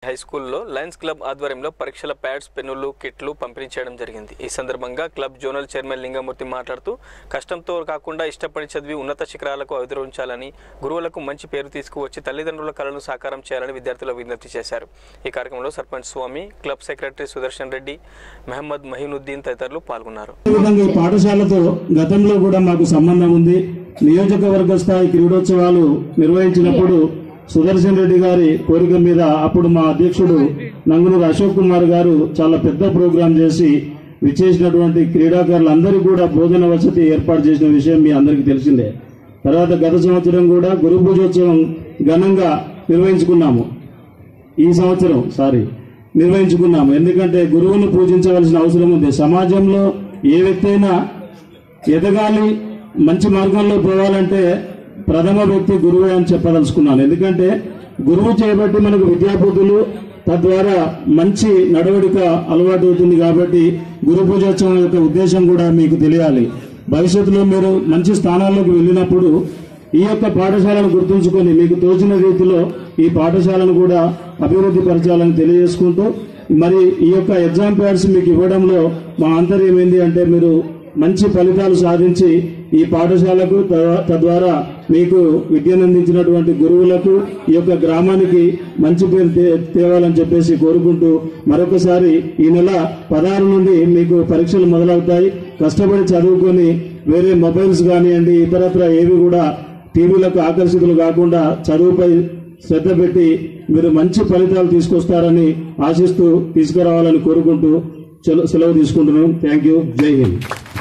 high స్కూల్లో Lions club ఆధ్వర్యంలో పరీక్షల ప్యాడ్స్ పెన్నులు కిట్లు పంపిణీ చేయడం జరిగింది ఈ సందర్భంగా క్లబ్ జోనల్ చైర్మన్ లింగమూర్తి మాట్లాడుతూ కష్టంతో కాకుండా ఇష్టపడి చదివి ఉన్నత శిఖరాలకు అధిరోహించాలని గురువులకు మంచి పేరు తీసుకువచ్చి తల్లిదండ్రుల కళను సాకారం చేయాలని విద్యార్థులకు విజ్ఞప్తి చేశారు ఈ కార్యక్రమంలో సర్పంచ్ స్వామి క్లబ్ సెక్రటరీ సుదర్శన్ రెడ్డి మహమ్మద్ మహీనుద్దీన్ తదితరులు పాల్గొన్నారు విధంగా ఈ పాఠశాలతో గతంలో కూడా మాకు సంబంధం ఉంది నియోజకవర్గ స్థాయి క్రీడోత్సవాలు నిర్వహించినప్పుడు సుదర్శన్ రెడ్డి గారి కోరిక మీద అప్పుడు మా అధ్యక్షుడు నంగునూరు అశోక్ కుమార్ గారు చాలా పెద్ద ప్రోగ్రాం చేసి విచ్చేసినటువంటి క్రీడాకారులందరికీ కూడా భోజన వసతి ఏర్పాటు చేసిన విషయం మీ అందరికీ తెలిసిందే తర్వాత గత సంవత్సరం కూడా గురు పూజోత్సవం ఘనంగా నిర్వహించుకున్నాము ఈ సంవత్సరం సారీ నిర్వహించుకున్నాము ఎందుకంటే గురువును పూజించవలసిన అవసరం ఉంది సమాజంలో ఏ వ్యక్తి అయినా ఎదగాలి మంచి మార్గంలో పోవాలంటే ప్రథమ వ్యక్తి గురువే అని చెప్పదలుచుకున్నాను ఎందుకంటే గురువు చేయబట్టి మనకు విద్యాబుద్ధులు తద్వారా మంచి నడవడిక అలవాటు అవుతుంది కాబట్టి గురు పూజోత్సవం యొక్క ఉద్దేశం కూడా మీకు తెలియాలి భవిష్యత్తులో మీరు మంచి స్థానాల్లోకి వెళ్ళినప్పుడు ఈ యొక్క పాఠశాలను గుర్తుంచుకొని మీకు తోచిన రీతిలో ఈ పాఠశాలను కూడా అభివృద్ధి పరచాలని తెలియజేసుకుంటూ మరి ఈ యొక్క ఎగ్జామ్ ప్యాడ్స్ మీకు ఇవ్వడంలో మా ఆంతర్యం ఏంటి అంటే మీరు మంచి ఫలితాలు సాధించి ఈ పాఠశాలకు తద్వా- తద్వారా మీకు విద్యనందించినటువంటి గురువులకు ఈ యొక్క గ్రామానికి మంచి పేరు తే- తేవాలని చెప్పేసి కోరుకుంటూ మరొకసారి ఈ నెల పదహారు నుండి మీకు పరీక్షలు మొదలవుతాయి కష్టపడి చదువుకొని వేరే మొబైల్స్ కానివ్వండి ఇతరత్ర ఏవి కూడా టీవీలకు ఆకర్షితులు కాకుండా చదువుపై శ్రద్ధ పెట్టి మీరు మంచి ఫలితాలు తీసుకొస్తారని ఆశిస్తూ తీసుకురావాలని కోరుకుంటూ సెలవు తీసుకుంటున్నాను థ్యాంక్ యూ జై హింద్